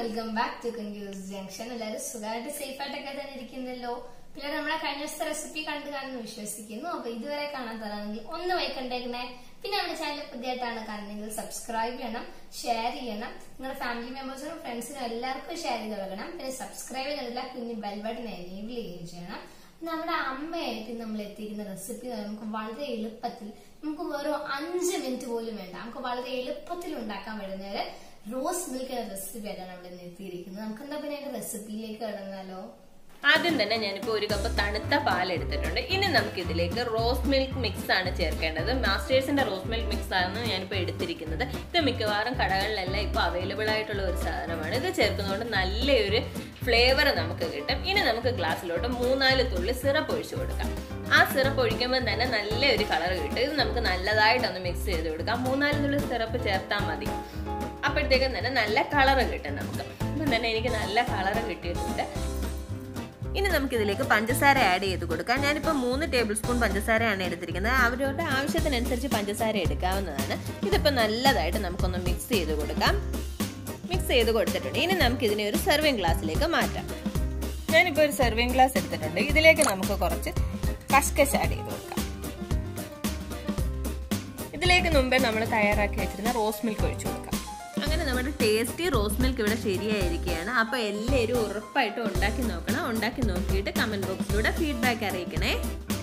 welcome back to confuse junction എല്ലാവരും സുഖമായിട്ട് safe ആയിട്ടൊക്കെ തന്നെ ഇരിക്കുന്നല്ലോ പിന്നെ നമ്മളെ കഴിഞ്ഞ ദിവസത്തെ റെസിപ്പി കണ്ടു കാണുന്നു വിശ്വസിക്കുന്നു അപ്പൊ ഇതുവരെ കാണാത്തതാണെങ്കിൽ ഒന്ന് പോയി കണ്ടേക്കണേ പിന്നെ നമ്മുടെ ചാനൽ പുതിയതായിട്ടാണ് കാണുന്നതെങ്കിൽ സബ്സ്ക്രൈബ് ചെയ്യണം ഷെയർ ചെയ്യണം നിങ്ങളുടെ ഫാമിലി മെമ്പേഴ്സിനും ഫ്രണ്ട്സിനും എല്ലാവർക്കും ഷെയർ ചെയ്ത് കൊടുക്കണം പിന്നെ സബ്സ്ക്രൈബ് ചെയ്തിട്ടുള്ള കുഞ്ഞു ബെൽ ബട്ടൺ എനേബിൾ ചെയ്യുകയും ചെയ്യണം നമ്മുടെ അമ്മയായിട്ട് നമ്മൾ എത്തിക്കുന്ന റെസിപ്പി നമുക്ക് വളരെ എളുപ്പത്തിൽ നമുക്ക് വെറും അഞ്ച് മിനിറ്റ് പോലും വേണ്ട നമുക്ക് വളരെ എളുപ്പത്തിൽ ഉണ്ടാക്കാൻ പറ്റുന്ന ഒരു റോസ് മിൽക്ക് റെസിപ്പി ആയിട്ടാണ് അവിടെ നിന്ന് എത്തിയിരിക്കുന്നത് നമുക്ക് എന്താ പിന്നെ അതിന്റെ റെസിപ്പിയിലേക്ക് കടന്നാലോ ആദ്യം തന്നെ ഞാനിപ്പോൾ ഒരു കപ്പ് തണുത്ത പാൽ എടുത്തിട്ടുണ്ട് ഇനി നമുക്ക് ഇതിലേക്ക് റോസ് മിൽക്ക് മിക്സ് ആണ് ചേർക്കേണ്ടത് മാസ്റ്റേഴ്സിന്റെ റോസ് മിൽക്ക് മിക്സ് ആണ് ഞാനിപ്പോൾ എടുത്തിരിക്കുന്നത് ഇത് മിക്കവാറും കടകളിലെല്ലാം ഇപ്പോൾ അവൈലബിൾ ആയിട്ടുള്ള ഒരു സാധനമാണ് ഇത് ചേർക്കുന്നതുകൊണ്ട് നല്ലൊരു ഫ്ലേവർ നമുക്ക് കിട്ടും ഇനി നമുക്ക് ഗ്ലാസ്സിലോട്ട് മൂന്നാല് തുള്ളി സിറപ്പ് ഒഴിച്ചു കൊടുക്കാം ആ സിറപ്പ് ഒഴിക്കുമ്പോൾ തന്നെ നല്ല ഒരു കളർ കിട്ടും ഇത് നമുക്ക് നല്ലതായിട്ടൊന്ന് മിക്സ് ചെയ്ത് കൊടുക്കാം മൂന്നാല് തുള്ളി സിറപ്പ് ചേർത്താൽ മതി അപ്പോഴത്തേക്കും തന്നെ നല്ല കളർ കിട്ടും നമുക്ക് ഇപ്പം തന്നെ എനിക്ക് നല്ല കളർ കിട്ടിയിട്ടുണ്ട് ഇനി നമുക്ക് ഇതിലേക്ക് പഞ്ചസാര ആഡ് ചെയ്ത് കൊടുക്കാം ഞാനിപ്പോൾ മൂന്ന് ടേബിൾ സ്പൂൺ പഞ്ചസാരയാണ് എടുത്തിരിക്കുന്നത് അവരവരുടെ ആവശ്യത്തിനനുസരിച്ച് പഞ്ചസാര എടുക്കാവുന്നതാണ് ഇതിപ്പോൾ നല്ലതായിട്ട് നമുക്കൊന്ന് മിക്സ് ചെയ്ത് കൊടുക്കാം മിക്സ് ചെയ്ത് കൊടുത്തിട്ടുണ്ട് ഇനി നമുക്ക് ഇതിനെ ഒരു സെർവിങ് ഗ്ലാസ്സിലേക്ക് മാറ്റാം ഞാനിപ്പോൾ ഒരു സെർവിങ് ഗ്ലാസ് എടുത്തിട്ടുണ്ട് ഇതിലേക്ക് നമുക്ക് കുറച്ച് കസ്കസ് ആഡ് ചെയ്ത് കൊടുക്കാം ഇതിലേക്ക് മുമ്പേ നമ്മൾ തയ്യാറാക്കി വെച്ചിരുന്ന റോസ് മിൽക്ക് ഒഴിച്ചു കൊടുക്കാം അങ്ങനെ നമ്മുടെ ടേസ്റ്റി റോസ് മിൽക്ക് ഇവിടെ ശരിയായിരിക്കുകയാണ് അപ്പോൾ എല്ലാവരും ഉറപ്പായിട്ടും ഉണ്ടാക്കി നോക്കണം ഉണ്ടാക്കി നോക്കിയിട്ട് കമൻറ്റ് ബോക്സിലൂടെ ഫീഡ്ബാക്ക് അറിയിക്കണേ